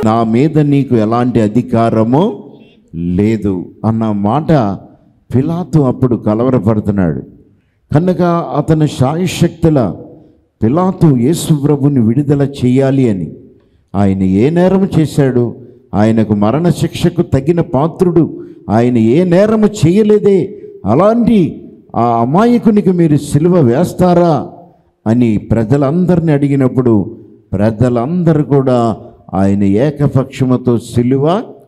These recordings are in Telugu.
నా మీద నీకు ఎలాంటి అధికారము లేదు అన్న మాట పిలాతు అప్పుడు కలవరపడుతున్నాడు కనుక అతని శాయశక్తుల పిలాతు యేసు ప్రభుని విడుదల చేయాలి అని ఆయన ఏ నేరం చేశాడు ఆయనకు మరణశిక్షకు తగిన పాత్రుడు ఆయన ఏ నేరము చేయలేదే అలాంటి ఆ అమాయకునికి మీరు సిలువ వేస్తారా అని ప్రజలందరిని అడిగినప్పుడు ప్రజలందరూ కూడా ఆయన ఏకపక్షముతో సిలువ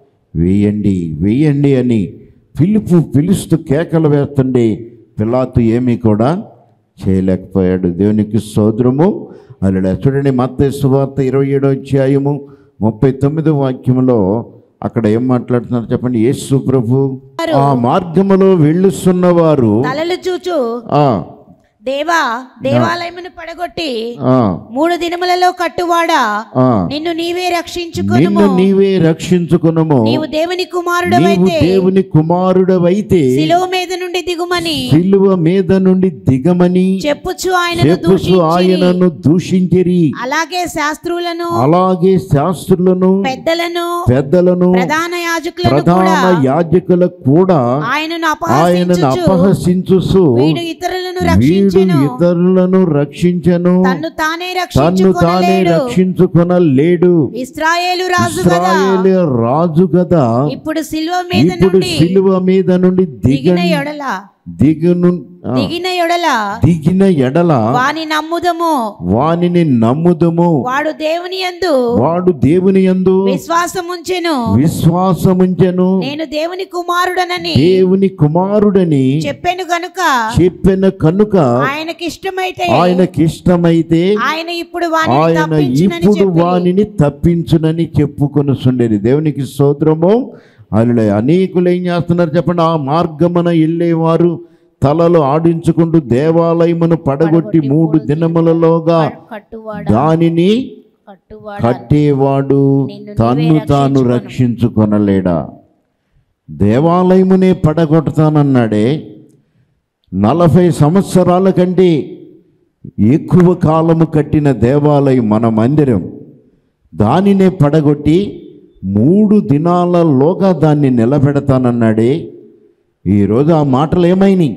వేయండి వేయండి అని పిలుపు పిలుస్తూ కేకలు వేస్తుండే పిలాతు ఏమీ కూడా చేయలేకపోయాడు దేవునికి సోదరము అలా చూడండి మత్తయి సువార్త ఇరవై ఏడో అధ్యాయము ముప్పై తొమ్మిదో వాక్యములో అక్కడ ఏం మాట్లాడుతున్నారు చెప్పండి యేసు ప్రభు ఆ మార్గములో వెళ్ళుస్తున్నవారు తలలు చూచు ఆ దేవా దేవాలయమును పడగొట్టి ఆ మూడు దినములలో కట్టువాడా ఆ నిన్ను నీవే రక్షించుకొనుము నిన్ను నీవే రక్షించుకునము నీవు దేవుని నీవు కుమారుడవైతే దేవుని కుమారుడవైతే శిలువ మీద నుండి దిగుమని సిలువ మీద నుండి దిగమని చెప్పుచు ఆయనను చెప్పుచు దూషించిరి ఆయనను దూషించిరి అలాగే శాస్త్రులను అలాగే శాస్త్రులను పెద్దలను పెద్దలను ప్రధాన యాజకులను కూడా ప్రధాన యాజకులకు కూడా ఆయనను ఆయనను అపహసించుచు అపహసించుసు వీడు ఇతరులను వీడు రక్షించెను ఇతరులను రక్షించను తన్ను తానే తన్ను తానే రక్షించుకొనలేడు రక్షించుకొనలేడు ఇస్రాయేలు రాజు కదా ఇస్రాయేలు రాజు కదా ఇప్పుడు సిలువ మీద ఇప్పుడు నుండి సిలువ మీద నుండి దిగిన దిగని ఎడల దిగును ఆ, దిగిన ఎడల దిగిన ఎడల వాని నమ్ముదము వానిని నమ్ముదము వాడు దేవుని యందు వాడు దేవుని యందు విశ్వాసముంచెను విశ్వాసముంచెను నేను దేవుని కుమారుడనని దేవుని కుమారుడని చెప్పాను గనుక చెప్పిన కనుక ఆయనకి ఇష్టమైతే ఆయనకి ఇష్టమైతే ఆయన ఇప్పుడు వాని ఆయన తప్పించునని ఇప్పుడు చెప్పి వానిని తప్పించునని చెప్పుకొని సుండేది దేవునికి స్తోత్రము ఆయన అనేకులు ఏం చేస్తున్నారు చెప్పండి ఆ మార్గమున వెళ్ళేవారు తలలు ఆడించుకుంటూ దేవాలయమును పడగొట్టి మూడు దినములలోగా కట్టువాడ దానిని కట్టువాడ కట్టేవాడు నిన్ను తన్ను నీవే తాను రక్షించుకొను. రక్షించుకొనలేడా దేవాలయమునే పడగొడతానన్నాడే నలభై సంవత్సరాల కంటే ఎక్కువ కాలము కట్టిన దేవాలయం మన మందిరం దానినే పడగొట్టి మూడు దినాలలోగా దాన్ని నిలబెడతానన్నాడే ఈరోజు ఆ మాటలు ఏమైనాయి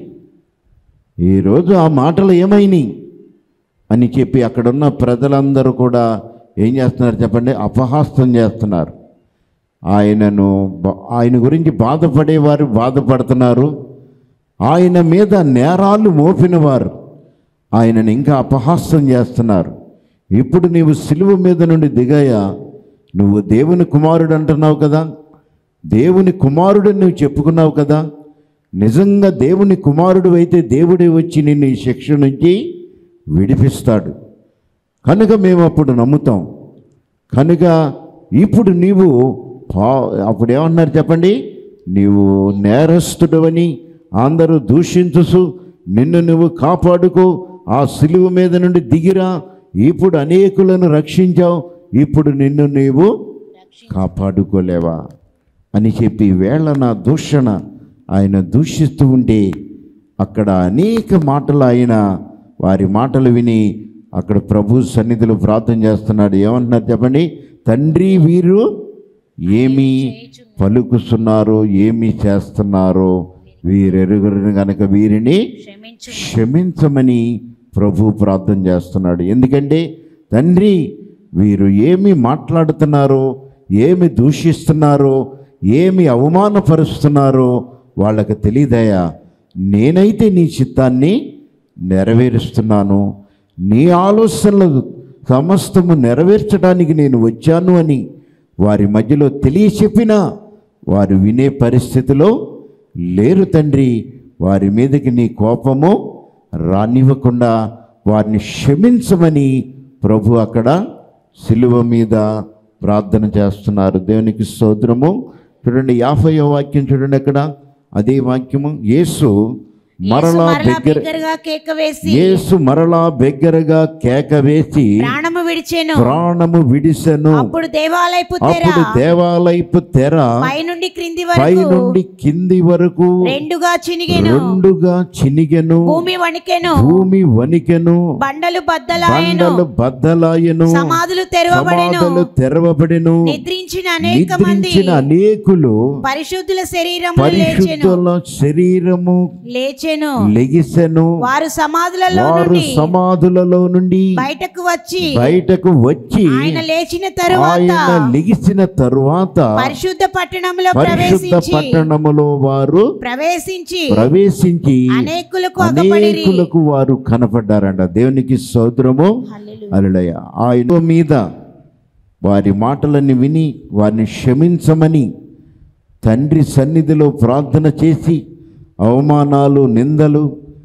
ఈరోజు ఆ మాటలు ఏమైనాయి అని చెప్పి అక్కడున్న ప్రజలందరూ కూడా ఏం చేస్తున్నారు చెప్పండి అపహాస్యం చేస్తున్నారు ఆయనను బ- ఆయన గురించి బాధపడేవారు బాధపడుతున్నారు ఆయన మీద నేరాలు మోపినవారు ఆయనను ఇంకా అపహాస్యం చేస్తున్నారు ఇప్పుడు నీవు సిలువ మీద నుండి దిగాయా నువ్వు దేవుని కుమారుడు అంటున్నావు కదా దేవుని కుమారుడు నువ్వు చెప్పుకున్నావు కదా నిజంగా దేవుని కుమారుడు అయితే దేవుడే వచ్చి నిన్ను ఈ శిక్ష నుంచి విడిపిస్తాడు కనుక మేము అప్పుడు నమ్ముతాం కనుక ఇప్పుడు నీవు పా అప్పుడు ఏమన్నారు చెప్పండి నీవు నేరస్తుడవని అందరూ దూషించుసు నిన్ను నువ్వు కాపాడుకో ఆ సిలువ మీద నుండి దిగిరా ఇప్పుడు అనేకులను రక్షించావు ఇప్పుడు నిన్ను నీవు కాపాడుకోలేవా అని చెప్పి వేళ నా దూషణ ఆయన దూషిస్తూ ఉంటే అక్కడ అనేక మాటలు ఆయన వారి మాటలు విని అక్కడ ప్రభు సన్నిధిలో ప్రార్థన చేస్తున్నాడు ఏమంటున్నారు చెప్పండి తండ్రి వీరు ఏమి పలుకుతున్నారో ఏమి చేస్తున్నారో వీరెరుగురిని గనక వీరిని క్షమించు క్షమించమని ప్రభు ప్రార్థన చేస్తున్నాడు ఎందుకంటే తండ్రి వీరు ఏమి మాట్లాడుతున్నారో ఏమి దూషిస్తున్నారో ఏమి అవమానపరుస్తున్నారో వాళ్ళకి తెలియదయా నేనైతే నీ చిత్తాన్ని నెరవేరుస్తున్నాను నీ ఆలోచనలు సమస్తము నెరవేర్చడానికి నేను వచ్చాను అని వారి మధ్యలో తెలియచెప్పినా వారు వినే పరిస్థితిలో లేరు తండ్రి వారి మీదకి నీ కోపము రానివ్వకుండా వారిని క్షమించమని ప్రభు అక్కడ సిలువ మీద ప్రార్థన చేస్తున్నారు దేవునికి స్తోత్రము చూడండి యాభై వాక్యం చూడండి అక్కడ అదే వాక్యము యేసు మరలా మరలా దగ్గర బిగ్గరగా కేక వేసి యేసు మరలా బిగ్గరగా కేక వేసి ప్రాణము విడిచెను ప్రాణము విడిసెను అప్పుడు దేవాలయపు తెర అప్పుడు దేవాలయపు తెర పైనుండి క్రింది పై వరకు నుండి కింది వరకు రెండుగా చినిగెను రెండుగా చినిగెను భూమి వణికెను భూమి వణికెను బండలు బద్దలాయను బండలు బద్దలాయను సమాధులు తెరవబడెను సమాధులు తెరవబడిను నిద్రించిన అనేక మంది నిద్రించిన అనేకులు పరిశుద్ధుల శరీరము లేచెను పరిశుద్ధుల శరీరము లేచెను లెగిసెను వారు సమాధులలో వారు నుండి సమాధులలో నుండి బయటకు వచ్చి బయటకు వచ్చి ఆయన లేచిన తరువాత ఆయన లెగిసిన తరువాత పరిశుద్ధ పట్టణంలో పరిశుద్ధ ప్రవేశించి పట్టణములో వారు ప్రవేశించి ప్రవేశించి అనేకులకు అగపడిరి అనేకులకు వారు కనపడ్డారంట దేవునికి సోదరము హల్లెలూయా. అలడయ ఆయన మీద వారి మాటలన్నీ విని వారిని క్షమించమని తండ్రి సన్నిధిలో ప్రార్థన చేసి అవమానాలు నిందలు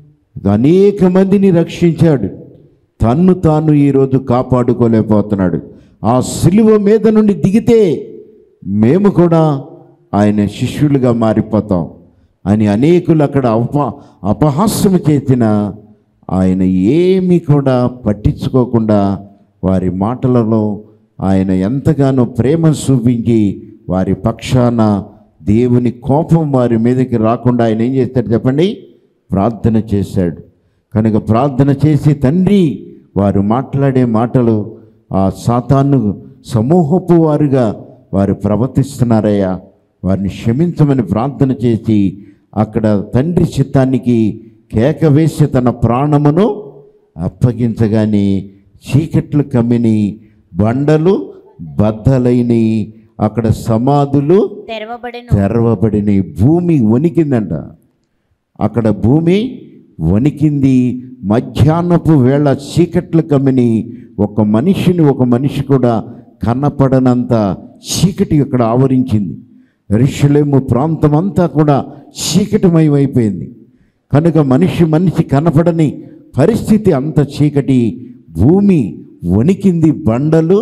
అనేక మందిని రక్షించాడు తన్ను తాను ఈరోజు కాపాడుకోలేకపోతున్నాడు ఆ సిలువ మీద నుండి దిగితే మేము కూడా ఆయన శిష్యులుగా మారిపోతాం అని అనేకులు అక్కడ అప అపహాస్యం చేసిన ఆయన ఏమీ కూడా పట్టించుకోకుండా వారి మాటలలో ఆయన ఎంతగానో ప్రేమ చూపించి వారి పక్షాన దేవుని కోపం వారి మీదకి రాకుండా ఆయన ఏం చేస్తాడు చెప్పండి ప్రార్థన చేశాడు కనుక ప్రార్థన చేసి తండ్రి వారు మాట్లాడే మాటలు ఆ సాతాను సమూహపు వారుగా వారు ప్రవర్తిస్తున్నారయ్యా వారిని క్షమించమని ప్రార్థన చేసి అక్కడ తండ్రి చిత్తానికి కేక వేసి తన ప్రాణమును అప్పగించగానే చీకట్లు కమ్మిని బండలు బద్దలైనవి అక్కడ సమాధులు తెరవబడెను తెరవబడిన భూమి వణికిందంట అక్కడ భూమి వణికింది మధ్యాహ్నపు వేళ చీకట్లు కమ్మిని ఒక మనిషిని ఒక మనిషి కూడా కనపడనంత చీకటి అక్కడ ఆవరించింది రిషులేము ప్రాంతం అంతా కూడా చీకటిమయమైపోయింది కనుక మనిషి మనిషి కనపడని పరిస్థితి అంత చీకటి భూమి వణికింది బండలు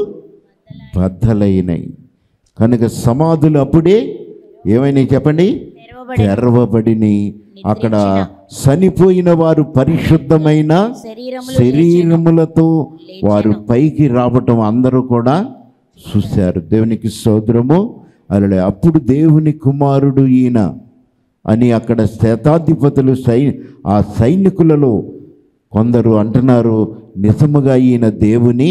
బద్దలైనాయి కనుక సమాధులు అప్పుడే ఏమైనాయి చెప్పండి తెరవబడెను తెరవబడిని అక్కడ చనిపోయిన వారు పరిశుద్ధమైన శరీరములు శరీరములతో వారు పైకి రావటం అందరూ కూడా చూశారు దేవునికి సోదరము అలా అప్పుడు దేవుని కుమారుడు ఈయన అని అక్కడ శతాధిపతులు సై ఆ సైనికులలో కొందరు అంటున్నారు నిజముగా ఈయన దేవుని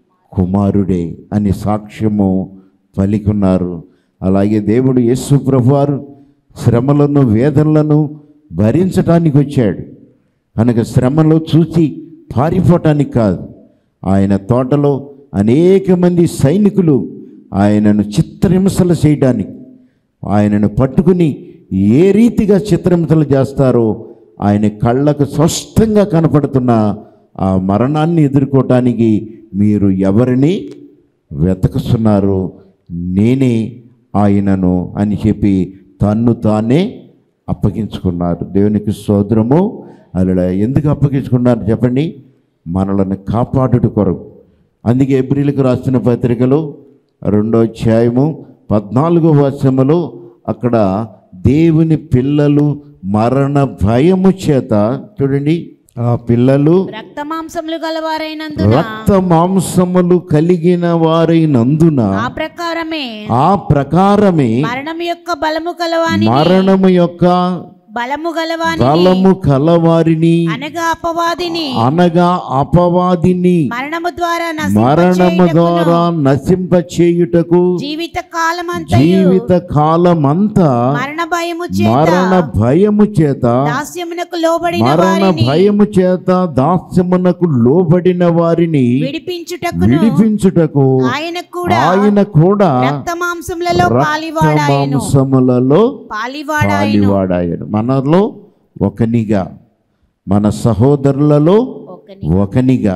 కుమారుడే అని సాక్ష్యము పలికున్నారు అలాగే దేవుడు యేసు ప్రభువారు శ్రమలను వేదనలను భరించటానికి వచ్చాడు కనుక శ్రమలో చూసి పారిపోవటానికి కాదు ఆయన తోటలో అనేక మంది సైనికులు ఆయనను చిత్రహింసలు చేయడానికి ఆయనను పట్టుకుని ఏ రీతిగా చిత్రహింసలు చేస్తారో ఆయన కళ్ళకు స్పష్టంగా కనపడుతున్న ఆ మరణాన్ని ఎదుర్కోవటానికి మీరు ఎవరిని వెతకుస్తున్నారు నేనే ఆయనను అని చెప్పి తన్ను తానే అప్పగించుకున్నారు దేవునికి సోదరము అలా ఎందుకు అప్పగించుకున్నారు చెప్పండి మనలను కాపాడుట కొరకు అందుకే ఏప్రిల్కి రాసిన పత్రికలో రెండో అధ్యాయము పద్నాలుగో వర్షములో అక్కడ దేవుని పిల్లలు మరణ భయము చేత చూడండి ఆ పిల్లలు రక్త మాంసములు గలవారైనందున రక్త మాంసములు కలిగిన వారైనందున ఆ ప్రకారమే ఆ ప్రకారమే మరణం యొక్క బలము కలవాని మరణము యొక్క బలము గలవాని బలము కలవారిని అనగా అపవాదిని అనగా అపవాదిని మరణము ద్వారా మరణము ద్వారా నశింప చేయుటకు జీవిత కాలమంతయు జీవిత కాలమంతా మరణ భయము చేత మరణ భయము చేత దాస్యమునకు లోబడిన మరణ వారిని భయము చేత దాస్యమునకు లోబడిన వారిని విడిపించుటకును విడిపించుటకు ఆయన కూడా ఆయన కూడా రక్త మాంసములలో రక్త పాలివాడాయను మాంసములలో పాలివాడాయను పాలివాడాయను మనలో ఒకనిగా మన సహోదరులలో ఒకని ఒకనిగా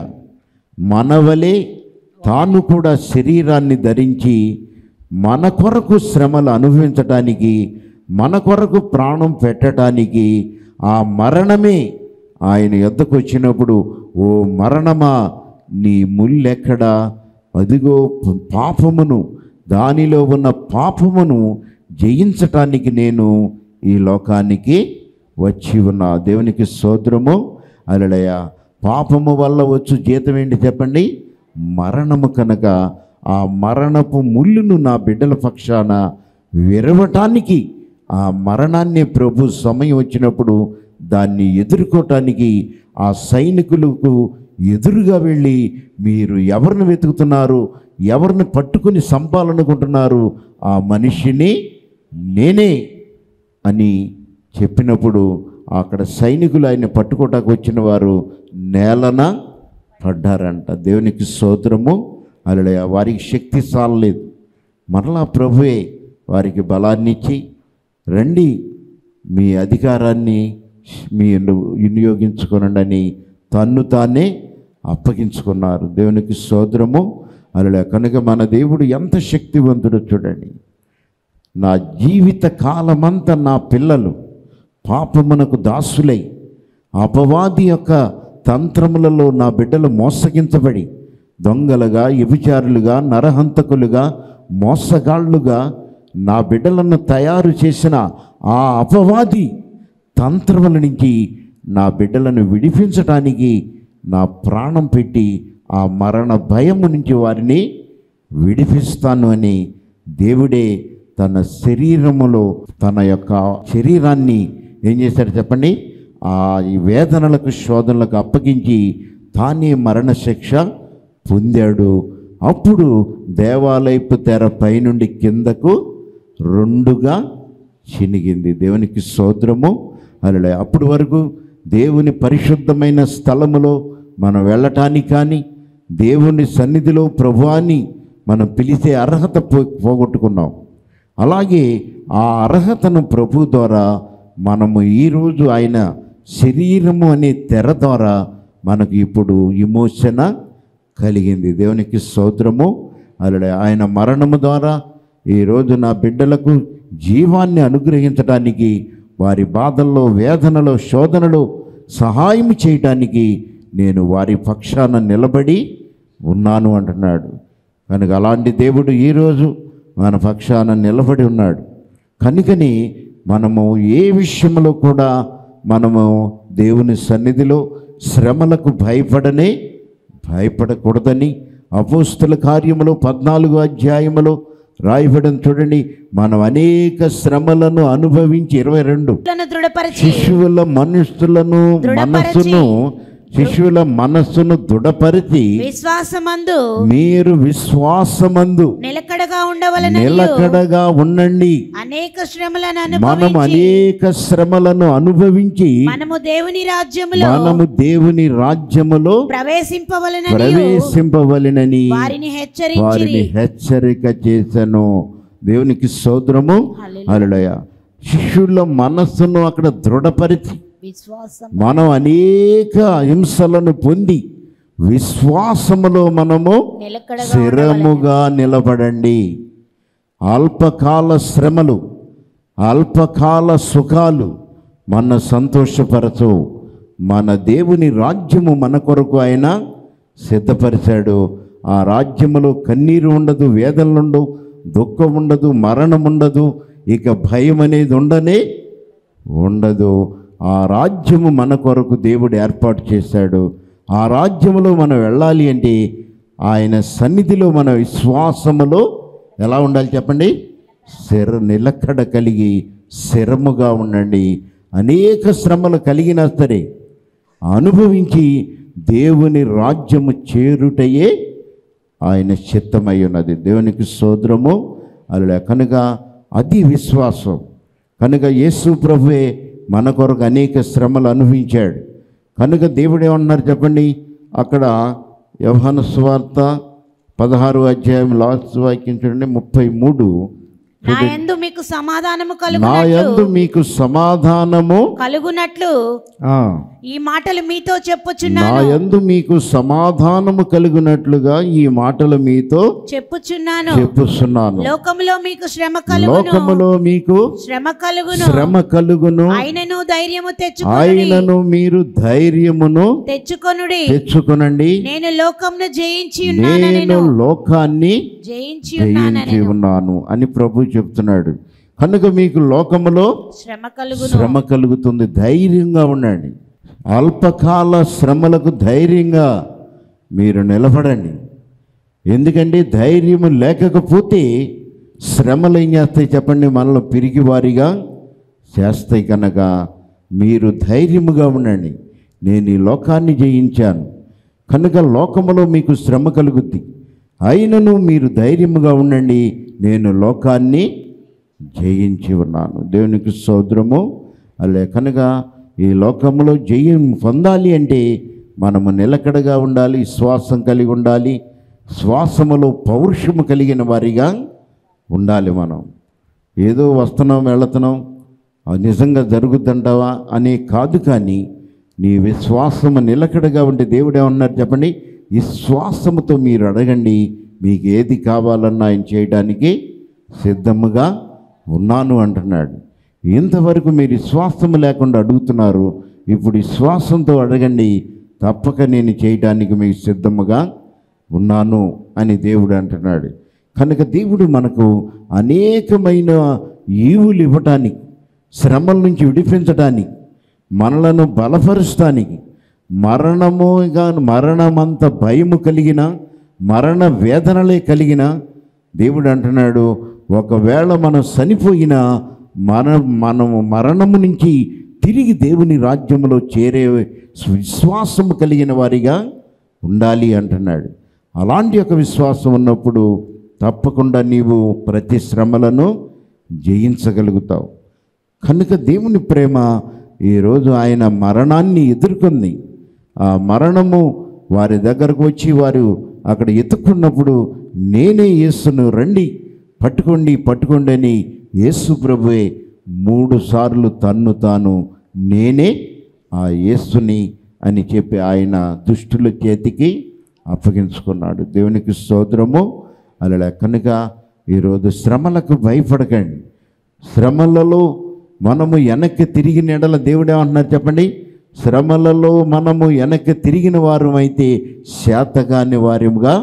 మనవలే తాను కూడా శరీరాన్ని ధరించి మన కొరకు శ్రమలు అనుభవించటానికి మన కొరకు ప్రాణం పెట్టడానికి ఆ మరణమే ఆయన ఎద్దకు వచ్చినప్పుడు ఓ మరణమా నీ ముల్లెక్కడా అదిగో ప- పాపమును దానిలో ఉన్న పాపమును జయించటానికి నేను ఈ లోకానికి వచ్చి ఉన్న దేవునికి సోదరము అలడయ పాపము వల్ల వచ్చు జీతం ఏంటి చెప్పండి మరణము కనుక ఆ మరణపు ముళ్ళును నా బిడ్డల పక్షాన విరవటానికి ఆ మరణాన్ని ప్రభు సమయం వచ్చినప్పుడు దాన్ని ఎదుర్కోవటానికి ఆ సైనికులకు ఎదురుగా వెళ్ళి మీరు ఎవరిని వెతుకుతున్నారు ఎవరిని పట్టుకుని సంపాలనుకుంటున్నారు ఆ మనిషిని నేనే అని చెప్పినప్పుడు అక్కడ సైనికులు ఆయన పట్టుకోటానికి వచ్చిన వారు నేలన పడ్డారంట దేవునికి స్తోత్రము అలడయ వారికి శక్తి సాలలేదు మరలా ప్రభువే వారికి బలాన్ని ఇచ్చి రండి మీ అధికారాన్ని మీరు వినియోగించుకోనండి అని తన్ను తానే అప్పగించుకున్నారు దేవునికి సోదరము అలా కనుక మన దేవుడు ఎంత శక్తివంతుడో చూడండి నా జీవిత కాలమంతా నా పిల్లలు పాపమునకు దాసులై అపవాది యొక్క తంత్రములలో నా బిడ్డలు మోసగించబడి దొంగలుగా వ్యభిచారులుగా నరహంతకులుగా మోసగాళ్ళుగా నా బిడ్డలను తయారు చేసిన ఆ అపవాది తంత్రముల నుంచి నా బిడ్డలను విడిపించటానికి నా ప్రాణం పెట్టి ఆ మరణ భయము నుంచి వారిని విడిపిస్తాను అని దేవుడే తన శరీరములో తన యొక్క శరీరాన్ని ఏం చేశాడు చెప్పండి ఆ ఈ వేదనలకు శోధనలకు అప్పగించి తానే మరణశిక్ష పొందాడు అప్పుడు దేవాలయపు తెర పైనుండి కిందకు రెండుగా చినిగింది దేవునికి సోదరము అలా అప్పటి వరకు దేవుని పరిశుద్ధమైన స్థలములో మనం వెళ్ళటానికి కానీ దేవుని సన్నిధిలో ప్రభువాన్ని మనం పిలిచే అర్హత పో పోగొట్టుకున్నాం అలాగే ఆ అర్హతను ప్రభు ద్వారా మనము ఈరోజు ఆయన శరీరము అనే తెర ద్వారా మనకు ఇప్పుడు విమోచన కలిగింది దేవునికి స్తోత్రము అలా ఆయన మరణము ద్వారా ఈరోజు నా బిడ్డలకు జీవాన్ని అనుగ్రహించడానికి వారి బాధల్లో వేదనలో శోధనలో సహాయం చేయటానికి నేను వారి పక్షాన నిలబడి ఉన్నాను అంటున్నాడు కనుక అలాంటి దేవుడు ఈరోజు మన పక్షాన నిలబడి ఉన్నాడు కనుకని మనము ఏ విషయంలో కూడా మనము దేవుని సన్నిధిలో శ్రమలకు భయపడనే భయపడకూడదని అపోస్తుల కార్యములో పద్నాలుగో అధ్యాయములో రాయబడిన చూడండి మనం అనేక శ్రమలను అనుభవించి ఇరవై రెండు లను దృఢపరిచి శిశువుల మనుషులను మనస్సును శిశువుల మనస్సును దృఢపరిచి విశ్వాసమందు మీరు విశ్వాసమందు నిలకడగా ఉండవలన నిలకడగా ఉండండి అనేక శ్రమలను మనం అనుభవించి అనేక శ్రమలను అనుభవించి మనము దేవుని రాజ్యములో మనము దేవుని రాజ్యములో ప్రవేశింపవలనని ప్రవేశింపవలెనని వారిని హెచ్చరించి వారిని హెచ్చరిక చేశాను దేవునికి సోదరము అలడయ శిష్యుల మనస్సును అక్కడ దృఢపరిచి విశ్వాసం మనం అనేక హింసలను పొంది విశ్వాసములో మనము నిలకడగా స్థిరముగా నిలబడండి అల్పకాల శ్రమలు అల్పకాల సుఖాలు మన సంతోషపరచవు మన దేవుని రాజ్యము మన కొరకు ఆయన సిద్ధపరిచాడు ఆ రాజ్యములో కన్నీరు ఉండదు వేదనలు ఉండవు దుఃఖం ఉండదు మరణం ఉండదు ఇక భయం అనేది ఉండనే ఉండదు ఆ రాజ్యము మన కొరకు దేవుడు ఏర్పాటు చేశాడు ఆ రాజ్యములో మనం వెళ్ళాలి అంటే ఆయన సన్నిధిలో మన విశ్వాసములో ఎలా ఉండాలి చెప్పండి స్థిర నిలకడ కలిగి స్థిరముగా ఉండండి అనేక శ్రమలు కలిగినా సరే అనుభవించి దేవుని రాజ్యము చేరుటయే ఆయన చిత్తమై ఉన్నది దేవునికి సోదరము అలా కనుక అది విశ్వాసం కనుక యేసు ప్రభువే మన కొరకు అనేక శ్రమలు అనుభవించాడు కనుక దేవుడు ఏమన్నారు చెప్పండి అక్కడ యోహాను స్వార్త పదహారు అధ్యాయం లాస్ట్ వాక్యం చూడండి ముప్పై మూడు నా యందు మీకు సమాధానము నా కలుగునట్లు యందు మీకు సమాధానము కలుగునట్లు ఆ, ఈ మాటలు మీతో నా చెప్పుచున్నాను యందు మీకు సమాధానము కలుగునట్లుగా ఈ మాటలు మీతో చెప్పుచున్నాను చెప్పుస్తున్నాను లోకములో మీకు శ్రమ కలుగును లోకములో మీకు శ్రమ కలుగును శ్రమ కలుగును ఆయనను ధైర్యము తెచ్చుకొనుడి ఆయనను మీరు ధైర్యమును తెచ్చుకొనుడి తెచ్చుకునండి నేను లోకమును జయించి ఉన్నానని నేను లోకాన్ని జయించి జయించి ఉన్నానని ఉన్నాను అని ప్రభు చెప్తున్నాడు కనుక మీకు లోకములో శ్రమ కలుగును శ్రమ కలుగుతుంది ధైర్యంగా ఉండండి అల్పకాల శ్రమలకు ధైర్యంగా మీరు నిలబడండి ఎందుకంటే ధైర్యం లేకపోతే శ్రమలు ఏం చేస్తాయి చెప్పండి మనలో పిరిగివారిగా చేస్తాయి కనుక మీరు ధైర్యముగా ఉండండి నేను ఈ లోకాన్ని జయించాను కనుక లోకములో మీకు శ్రమ కలుగుద్ది అయినను మీరు ధైర్యముగా ఉండండి నేను లోకాన్ని జయించి ఉన్నాను దేవునికి సోదరము అలే కనుక ఈ లోకంలో జయం పొందాలి అంటే మనము నిలకడగా ఉండాలి శ్వాసం కలిగి ఉండాలి శ్వాసములో పౌరుషము కలిగిన వారిగా ఉండాలి మనం ఏదో వస్తున్నాం వెళుతున్నాం అది నిజంగా జరుగుద్దంటావా అని కాదు కానీ నీ విశ్వాసము నిలకడగా ఉంటే దేవుడు ఏమన్నారు చెప్పండి విశ్వాసముతో మీరు అడగండి మీకు ఏది కావాలన్నా ఆయన చేయడానికి సిద్ధముగా ఉన్నాను అంటున్నాడు ఇంతవరకు మీరు విశ్వాసము లేకుండా అడుగుతున్నారు ఇప్పుడు విశ్వాసంతో అడగండి తప్పక నేను చేయడానికి మీకు సిద్ధముగా ఉన్నాను అని దేవుడు అంటున్నాడు కనుక దేవుడు మనకు అనేకమైన ఈవులు ఇవ్వటానికి శ్రమల నుంచి విడిపించడానికి మనలను బలపరుస్తానికి మరణముగా మరణమంత భయము కలిగిన మరణ వేదనలే కలిగిన దేవుడు అంటున్నాడు ఒకవేళ మనం చనిపోయినా మన మనము మరణము నుంచి తిరిగి దేవుని రాజ్యంలో చేరే విశ్వాసము కలిగిన వారిగా ఉండాలి అంటున్నాడు అలాంటి ఒక విశ్వాసం ఉన్నప్పుడు తప్పకుండా నీవు ప్రతి శ్రమలను జయించగలుగుతావు కనుక దేవుని ప్రేమ ఈరోజు ఆయన మరణాన్ని ఎదుర్కొంది ఆ మరణము వారి దగ్గరకు వచ్చి వారు అక్కడ ఎత్తుకున్నప్పుడు నేనే యేసును రండి పట్టుకోండి పట్టుకోండి అని యేసు ప్రభువే మూడు సార్లు తన్ను తాను నేనే ఆ యేసుని అని చెప్పి ఆయన దుష్టుల చేతికి అప్పగించుకున్నాడు దేవునికి స్తోత్రము అలా కనుక ఈరోజు శ్రమలకు భయపడకండి శ్రమలలో మనము వెనక్కి తిరిగిన ఎడల దేవుడు ఏమంటున్నారు చెప్పండి శ్రమలలో మనము వెనక్కి తిరిగిన వారం అయితే శాతగాని వారిగా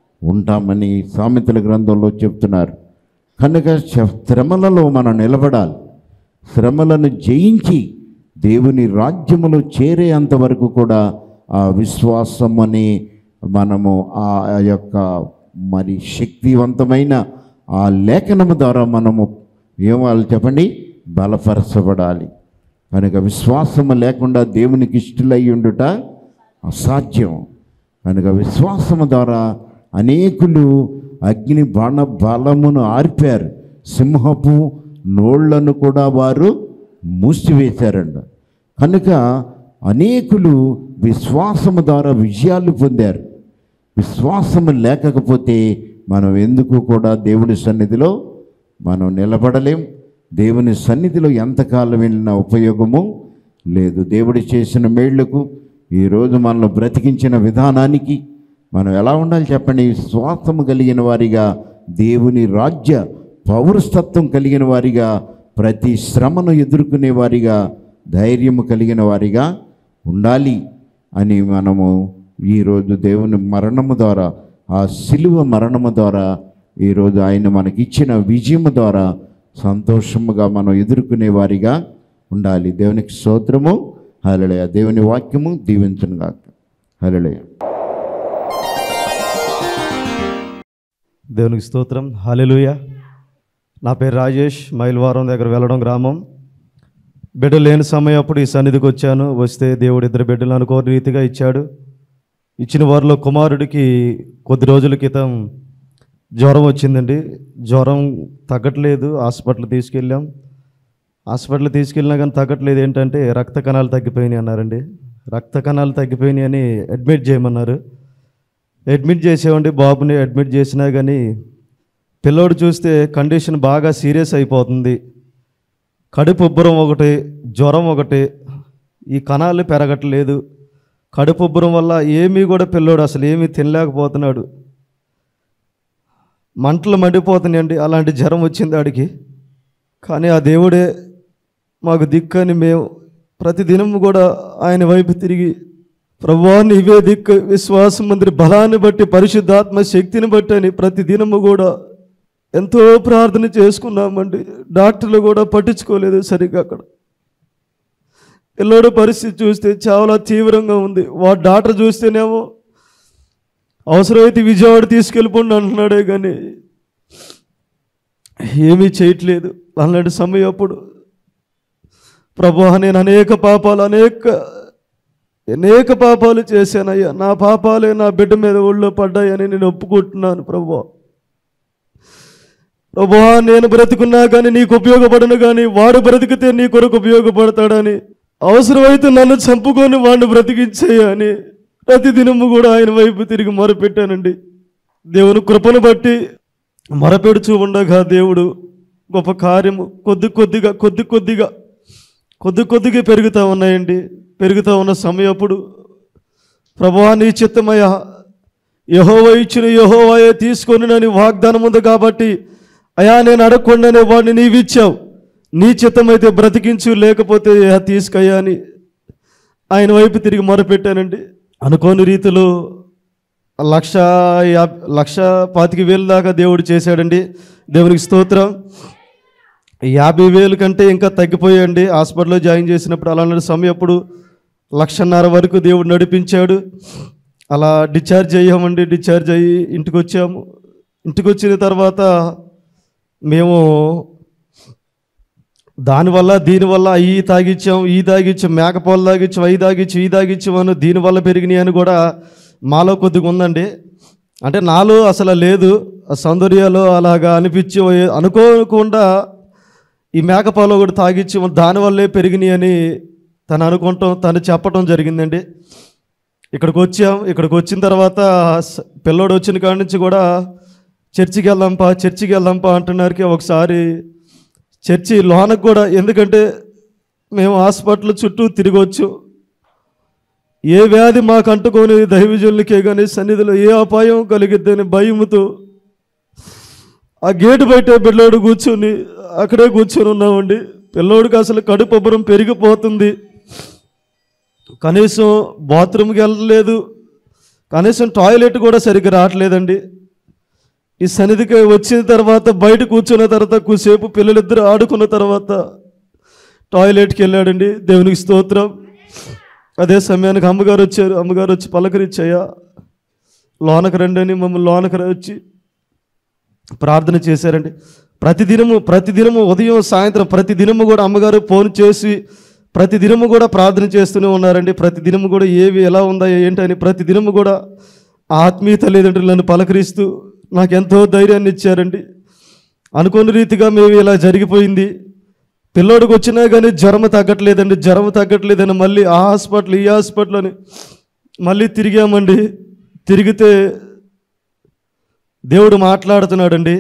ఉంటామని సామెతల గ్రంథంలో చెప్తున్నారు కనుక శ- శ్రమలలో మనం నిలబడాలి శ్రమలను జయించి దేవుని రాజ్యములో చేరేంత వరకు కూడా ఆ విశ్వాసం అనే మనము ఆ యొక్క మరి శక్తివంతమైన ఆ లేఖనము ద్వారా మనము ఏమాలి చెప్పండి బలపరచబడాలి కనుక విశ్వాసము లేకుండా దేవునికి ఇష్టలై ఉండుట అసాధ్యం కనుక విశ్వాసము ద్వారా అనేకులు అగ్ని బాణ బలమును ఆర్పారు సింహపు నోళ్లను కూడా వారు మూసివేశారంట కనుక అనేకులు విశ్వాసము ద్వారా విజయాలు పొందారు విశ్వాసము లేకపోతే మనం ఎందుకు కూడా దేవుని సన్నిధిలో మనం నిలబడలేం దేవుని సన్నిధిలో ఎంతకాలం వెళ్ళిన ఉపయోగము లేదు దేవుడు చేసిన మేళ్లకు ఈరోజు మనల్ని బ్రతికించిన విధానానికి మనం ఎలా ఉండాలి చెప్పండి విశ్వాసము కలిగిన వారిగా దేవుని రాజ్య పౌరస్తత్వం కలిగిన వారిగా ప్రతి శ్రమను ఎదుర్కొనే వారిగా ధైర్యము కలిగిన వారిగా ఉండాలి అని మనము ఈరోజు దేవుని మరణము ద్వారా ఆ సిలువ మరణము ద్వారా ఈరోజు ఆయన మనకిచ్చిన విజయము ద్వారా సంతోషముగా మనం ఎదుర్కొనే వారిగా ఉండాలి దేవునికి స్తోత్రము హలలయ దేవుని వాక్యము దీవించను గాక హలలయ దేవునికి స్తోత్రం హల్లెలూయా నా పేరు రాజేష్ మైల్వారం దగ్గర వెళ్ళడం గ్రామం బిడ్డ లేని సమయం అప్పుడు ఈ సన్నిధికి వచ్చాను వస్తే దేవుడు ఇద్దరు బిడ్డలు అనుకోని రీతిగా ఇచ్చాడు ఇచ్చిన వారిలో కుమారుడికి కొద్ది రోజుల క్రితం జ్వరం వచ్చిందండి జ్వరం తగ్గట్లేదు హాస్పిటల్ తీసుకెళ్ళాం హాస్పిటల్ తీసుకెళ్ళినా కానీ తగ్గట్లేదు ఏంటంటే రక్త కణాలు తగ్గిపోయినాయి అన్నారండి రక్త కణాలు తగ్గిపోయినాయి అని అడ్మిట్ చేయమన్నారు అడ్మిట్ చేసేవండి బాబుని అడ్మిట్ చేసినా కానీ పిల్లోడు చూస్తే కండిషన్ బాగా సీరియస్ అయిపోతుంది కడుపు ఉబ్బరం ఒకటి జ్వరం ఒకటి ఈ కణాలు పెరగట్లేదు కడుపు ఉబ్బరం వల్ల ఏమీ కూడా పిల్లోడు అసలు ఏమీ తినలేకపోతున్నాడు మంటలు మండిపోతున్నాయండి అలాంటి జ్వరం వచ్చింది ఆడికి కానీ ఆ దేవుడే మాకు దిక్కని మేము ప్రతిదినం కూడా ఆయన వైపు తిరిగి ప్రభువా నీవే దిక్కు విశ్వాసం మందిరి బలాన్ని బట్టి పరిశుద్ధాత్మ శక్తిని బట్టి అని ప్రతి దినము కూడా ఎంతో ప్రార్థన చేసుకున్నామండి డాక్టర్లు కూడా పట్టించుకోలేదు సరిగ్గా అక్కడ పిల్లోడు పరిస్థితి చూస్తే చాలా తీవ్రంగా ఉంది వాడు డాక్టర్ చూస్తేనేమో అవసరమైతే విజయవాడ తీసుకెళ్ళిపోండి అంటున్నాడే కానీ ఏమీ చేయట్లేదు అలాంటి సమయం అప్పుడు ప్రభు నేను అనేక పాపాలు అనేక అనేక పాపాలు చేశానయ్యా నా పాపాలే నా బిడ్డ మీద ఒళ్ళో పడ్డాయని నేను ఒప్పుకుంటున్నాను ప్రభు ప్రభువా నేను బ్రతుకున్నా కానీ నీకు ఉపయోగపడను కానీ వాడు బ్రతికితే నీ కొరకు ఉపయోగపడతాడని అవసరమైతే నన్ను చంపుకొని వాడిని బ్రతికించేయని ప్రతిదినము కూడా ఆయన వైపు తిరిగి మొరపెట్టానండి దేవుని కృపను బట్టి మొరపెడుచూ ఉండగా దేవుడు గొప్ప కార్యము కొద్ది కొద్దిగా కొద్ది కొద్దిగా కొద్ది కొద్దిగా పెరుగుతూ ఉన్నాయండి పెరుగుతూ ఉన్న సమయం అప్పుడు ప్రభువా నీ చిత్తమయ్యా యహోవ ఇచ్చిన యహోవాయే తీసుకొని నని వాగ్దానం ఉంది కాబట్టి అయా నేను అడగకుండానే వాడిని నీవిచ్చావు నీ చిత్తమైతే బ్రతికించు లేకపోతే "అయ్యా, తీసుకయ్యా అని ఆయన వైపు తిరిగి మొరపెట్టానండి అనుకోని రీతిలో లక్ష యాభ లక్ష పాతిక వేలు దాకా దేవుడు చేశాడండి దేవునికి స్తోత్రం యాభై వేలు కంటే ఇంకా తగ్గిపోయాయండి హాస్పిటల్లో జాయిన్ చేసినప్పుడు అలాంటి సమయం అప్పుడు లక్షన్నర వరకు దేవుడు నడిపించాడు అలా డిశ్చార్జ్ అయ్యామండి డిశ్చార్జ్ అయ్యి ఇంటికి వచ్చాము ఇంటికి వచ్చిన తర్వాత మేము దానివల్ల దీనివల్ల అవి తాగిచ్చాం ఈ తాగిచ్చాం మేకపోలు తాగిచ్చాం అవి తాగిచ్చాం ఈ తాగిచ్చాం అని దీనివల్ల పెరిగినాయి అని కూడా మాలో కొద్దిగా ఉందండి అంటే నాలో అసలు లేదు ఆ సౌందర్యాలు అలాగా అనిపించి అనుకోకుండా ఈ మేకపాలు కూడా తాగిచ్చి దానివల్లే పెరిగినాయి అని తను అనుకుంటాం తను చెప్పటం జరిగిందండి ఇక్కడికి వచ్చాం ఇక్కడికి వచ్చిన తర్వాత స- పిల్లోడు వచ్చిన కాడి నుంచి కూడా చర్చికి వెళ్దాంపా చర్చికి వెళ్దాంపా అంటున్నారికి ఒకసారి చర్చి లోనకు కూడా ఎందుకంటే మేము హాస్పిటల్ చుట్టూ తిరగవచ్చు ఏ వ్యాధి మాకు అంటుకొని దైవజనులకే కానీ సన్నిధిలో ఏ అపాయం కలిగిద్దని భయముతో ఆ గేటు బయట పిల్లోడు కూర్చొని అక్కడే కూర్చొని ఉన్నామండి పిల్లోడికి అసలు కడుపబ్బరం పెరిగిపోతుంది కనీసం బాత్రూమ్కి వెళ్ళలేదు కనీసం టాయిలెట్ కూడా సరిగ్గా రావట్లేదండి ఈ సన్నిధికి వచ్చిన తర్వాత బయట కూర్చున్న తర్వాత కూసేపు పిల్లలిద్దరు ఆడుకున్న తర్వాత టాయిలెట్కి వెళ్ళాడండి దేవునికి స్తోత్రం అదే సమయానికి అమ్మగారు వచ్చారు అమ్మగారు వచ్చి పలకరించాయా లోనకు రండి అని మమ్మల్ని లోనకు వచ్చి ప్రార్థన చేశారండి ప్రతిదినము ప్రతిదినము ఉదయం సాయంత్రం ప్రతిదినము కూడా అమ్మగారు ఫోన్ చేసి ప్రతిదినము కూడా ప్రార్థన చేస్తూనే ఉన్నారండి ప్రతిదినము కూడా ఏవి ఎలా ఉందా ఏంటని ప్రతిదినము కూడా ఆ ఆత్మీయ తల్లిదండ్రులు నన్ను పలకరిస్తూ నాకు ఎంతో ధైర్యాన్ని ఇచ్చారండి అనుకోని రీతిగా మేము ఇలా జరిగిపోయింది పిల్లోడికి వచ్చినా కానీ జ్వరం తగ్గట్లేదండి జ్వరం తగ్గట్లేదని మళ్ళీ ఆ హాస్పిటల్ ఈ హాస్పిటల్ అని మళ్ళీ తిరిగామండి తిరిగితే దేవుడు మాట్లాడుతున్నాడండి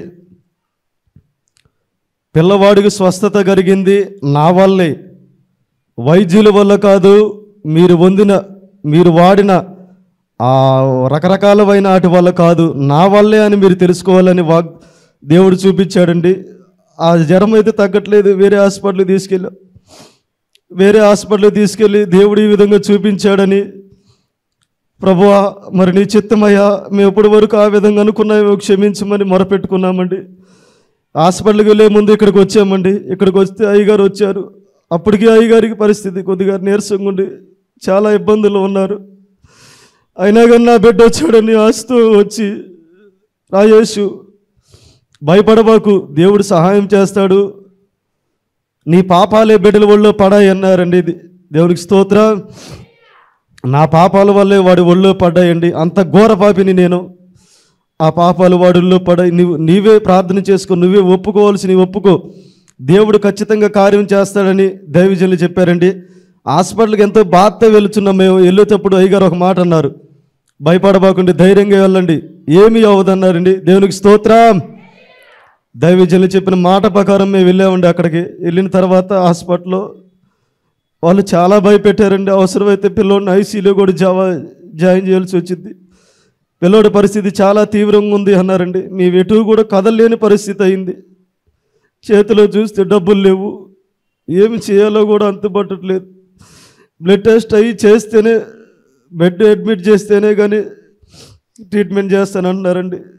పిల్లవాడికి స్వస్థత కలిగింది నా వల్లే వైద్యుల వల్ల కాదు మీరు పొందిన మీరు వాడిన ఆ రకరకాలమైన వాటి వల్ల కాదు నా వల్లే అని మీరు తెలుసుకోవాలని వాగ్ దేవుడు చూపించాడండి ఆ జ్వరం అయితే తగ్గట్లేదు వేరే హాస్పిటల్కి తీసుకెళ్ళాం వేరే హాస్పిటల్కి తీసుకెళ్ళి దేవుడు ఈ విధంగా చూపించాడని ప్రభువా మరి నీ చిత్తమయ్యా మేము ఇప్పటి వరకు ఆ విధంగా అనుకున్నామో క్షమించమని మొరపెట్టుకున్నామండి హాస్పిటల్కి వెళ్ళే ముందు ఇక్కడికి వచ్చామండి ఇక్కడికి వస్తే అయ్యగారు వచ్చారు అప్పటికి అయ్యగారికి పరిస్థితి కొద్దిగా నీరసంగా ఉండి చాలా ఇబ్బందులు ఉన్నారు అయినా కానీ నా బిడ్డ వచ్చాడని ఆశతో వచ్చి రాయేషు భయపడబాకు దేవుడు సహాయం చేస్తాడు నీ పాపాలే బిడ్డల ఒళ్ళో పడాయి అన్నారండి ఇది దేవునికి స్తోత్రం నా పాపాల వల్లే వాడి ఒళ్ళో పడ్డాయండి అంత ఘోర పాపిని నేను ఆ పాపాలు వాడుల్లో పడాయి నీవు నీవే ప్రార్థన చేసుకో నువ్వే ఒప్పుకోవాల్సి నీ ఒప్పుకో దేవుడు ఖచ్చితంగా కార్యం చేస్తాడని దైవజనులు చెప్పారండి హాస్పిటల్కి ఎంతో బాధతో వెళుతున్నాం మేము వెళ్ళేటప్పుడు అయ్యగారు ఒక మాట అన్నారు భయపడబాకండి ధైర్యంగా వెళ్ళండి ఏమీ అవ్వదన్నారండి దేవునికి స్తోత్రం దైవజనులు చెప్పిన మాట ప్రకారం మేము వెళ్ళామండి అక్కడికి వెళ్ళిన తర్వాత హాస్పిటల్లో వాళ్ళు చాలా భయపెట్టారండి అవసరమైతే పిల్లోడిని ఐసీలో కూడా జావా జాయిన్ చేయాల్సి వచ్చింది పిల్లోడి పరిస్థితి చాలా తీవ్రంగా ఉంది అన్నారండి మీ ఎటు కూడా కదలలేని పరిస్థితి అయింది చేతిలో చూస్తే డబ్బులు లేవు ఏమి చేయాలో కూడా అంతుపట్టట్లేదు బ్లడ్ టెస్ట్ అయ్యి చేస్తేనే బెడ్ అడ్మిట్ చేస్తేనే కానీ ట్రీట్మెంట్ చేస్తానంటున్నారండి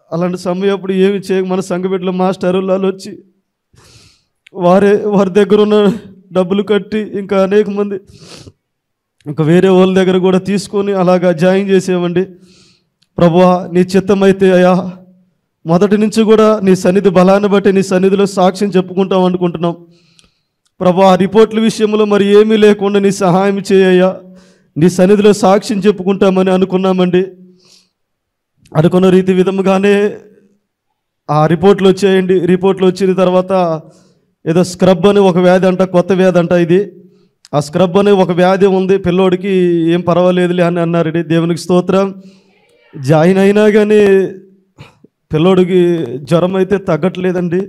అలాంటి సమయం అప్పుడు ఏమి చేయ మన సంఘ బిడ్డల మాస్టరు వాళ్ళు వచ్చి వారే వారి దగ్గర ఉన్న డబ్బులు కట్టి ఇంకా అనేక మంది ఇంకా వేరే వాళ్ళ దగ్గర కూడా తీసుకొని అలాగా జాయిన్ చేసేవండి ప్రభువా నీ చిత్తమైతే అయ్యా మొదటి నుంచి కూడా నీ సన్నిధి బలాన్ని బట్టి నీ సన్నిధిలో సాక్ష్యం చెప్పుకుంటాం అనుకుంటున్నాం ప్రభు ఆ రిపోర్ట్ల విషయంలో మరి ఏమీ లేకుండా నీ సహాయం చేయ్యా నీ సన్నిధిలో సాక్ష్యం చెప్పుకుంటామని అనుకున్నామండి అనుకున్న రీతి విధముగానే ఆ రిపోర్ట్లు వచ్చేయండి రిపోర్ట్లు వచ్చిన తర్వాత ఏదో స్క్రబ్ అని ఒక వ్యాధి అంట కొత్త వ్యాధి అంట ఇది ఆ స్క్రబ్ అనే ఒక వ్యాధి ఉంది పిల్లోడికి ఏం పర్వాలేదులే అని అన్నారండి దేవునికి స్తోత్రం జాయిన్ అయినా కానీ పిల్లోడికి జ్వరం అయితే తగ్గట్లేదండి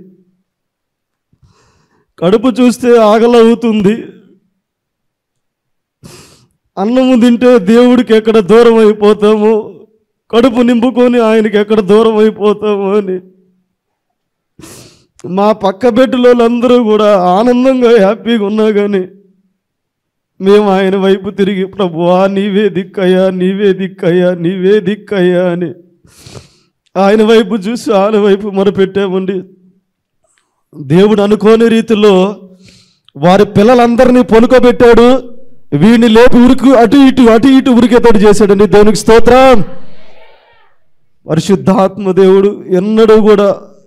కడుపు చూస్తే ఆగలవుతుంది అన్నము తింటే దేవుడికి ఎక్కడ దూరం అయిపోతాము కడుపు నింపుకొని ఆయనకి ఎక్కడ దూరం అయిపోతాము అని మా పక్క బెడ్లో అందరూ కూడా ఆనందంగా హ్యాపీగా ఉన్నా కానీ మేము ఆయన వైపు తిరిగి ప్రభువా నీవే దిక్కయ్యా నీవే దిక్కయ్యా నీవే దిక్కయ్యా అని ఆయన వైపు చూసి ఆయన వైపు మొరపెట్టామండి దేవుడు అనుకోని రీతిలో వారి పిల్లలందరినీ పొనుకోబెట్టాడు వీడిని లేపి ఉరికి అటు ఇటు అటు ఇటు ఉరికేతోటి చేశాడండి దేవునికి స్తోత్రం పరిశుద్ధాత్మ దేవుడు ఎన్నడూ కూడా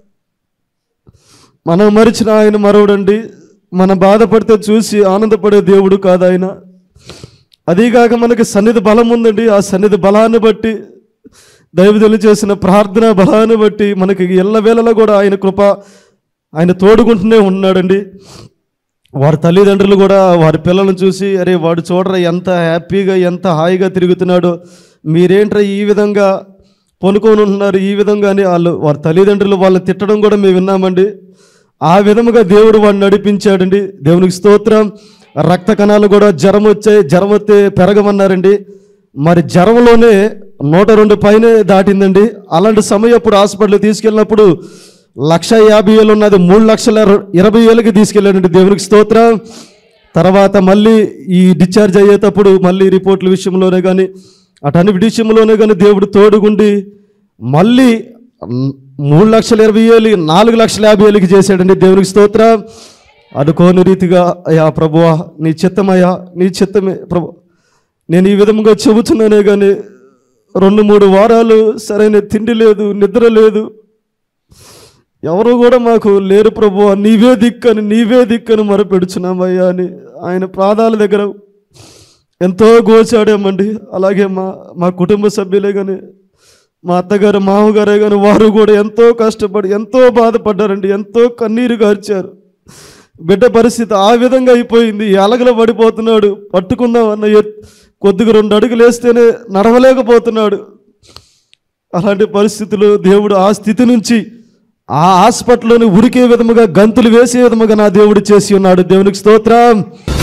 మనం మరిచిన ఆయన మరవడండి మన బాధపడితే చూసి ఆనందపడే దేవుడు కాదు ఆయన అదీగాక మనకి సన్నిధి బలం ఉందండి ఆ సన్నిధి బలాన్ని బట్టి దైవజనులు చేసిన ప్రార్థన బలాన్ని బట్టి మనకి ఎల్లవేళలా కూడా ఆయన కృప ఆయన తోడుకుంటూనే ఉన్నాడండి వారి తల్లిదండ్రులు కూడా వారి పిల్లలను చూసి అరే వాడు చూడరా ఎంత హ్యాపీగా ఎంత హాయిగా తిరుగుతున్నాడో మీరేంట్రా ఈ విధంగా పొనుకొని ఉంటున్నారు ఈ విధంగా అని వాళ్ళు వారి తల్లిదండ్రులు వాళ్ళని తిట్టడం కూడా మేము విన్నామండి ఆ విధముగా దేవుడు వాడిని నడిపించాడండి దేవునికి స్తోత్రం రక్త కణాలు కూడా జ్వరం వచ్చాయి జ్వరం వస్తే పెరగమన్నారండి మరి జ్వరంలోనే నూట రెండు పైనే దాటిందండి అలాంటి సమయం అప్పుడు హాస్పిటల్ తీసుకెళ్ళినప్పుడు లక్ష యాభై వేలు ఉన్నది మూడు లక్షల ఇరవై వేలకి తీసుకెళ్ళాడండి దేవునికి స్తోత్రం తర్వాత మళ్ళీ ఈ డిశ్చార్జ్ అయ్యేటప్పుడు మళ్ళీ రిపోర్ట్ల విషయంలోనే కానీ అటన్ని విషయంలోనే కానీ దేవుడు తోడుగుండి మళ్ళీ మ్, మూడు లక్షల ఇరవై వేలు నాలుగు లక్షల యాభై వేలకి చేశాడండి దేవునికి స్తోత్రం అనుకోని రీతిగా అయ్యా ప్రభువా నీ చిత్తమయ్యా నీ చిత్తమే ప్రభు నేను ఈ విధంగా చెబుతున్నానే కానీ రెండు మూడు వారాలు సరైన తిండి లేదు నిద్ర లేదు ఎవరు కూడా మాకు లేరు ప్రభు నీవే దిక్కని నీవే దిక్కని మొరపెడుచున్నామయ్యా అని ఆయన ప్రాదాల దగ్గర ఎంతో గోచాడామండి అలాగే మా మా కుటుంబ సభ్యులే కానీ మా అత్తగారు మామగారే కానీ వారు కూడా ఎంతో కష్టపడి ఎంతో బాధపడ్డారండి ఎంతో కన్నీరు గార్చారు బిడ్డ పరిస్థితి ఆ విధంగా అయిపోయింది ఎలగల పడిపోతున్నాడు పట్టుకుందామన్న ఎత్- కొద్దిగా రెండు అడుగులు వేస్తేనే నడవలేకపోతున్నాడు అలాంటి పరిస్థితులు దేవుడు ఆ స్థితి నుంచి ఆ హాస్పిటల్లోని ఉరికే విధముగా గంతులు వేసే విధముగా నా దేవుడు చేసి ఉన్నాడు దేవునికి స్తోత్రం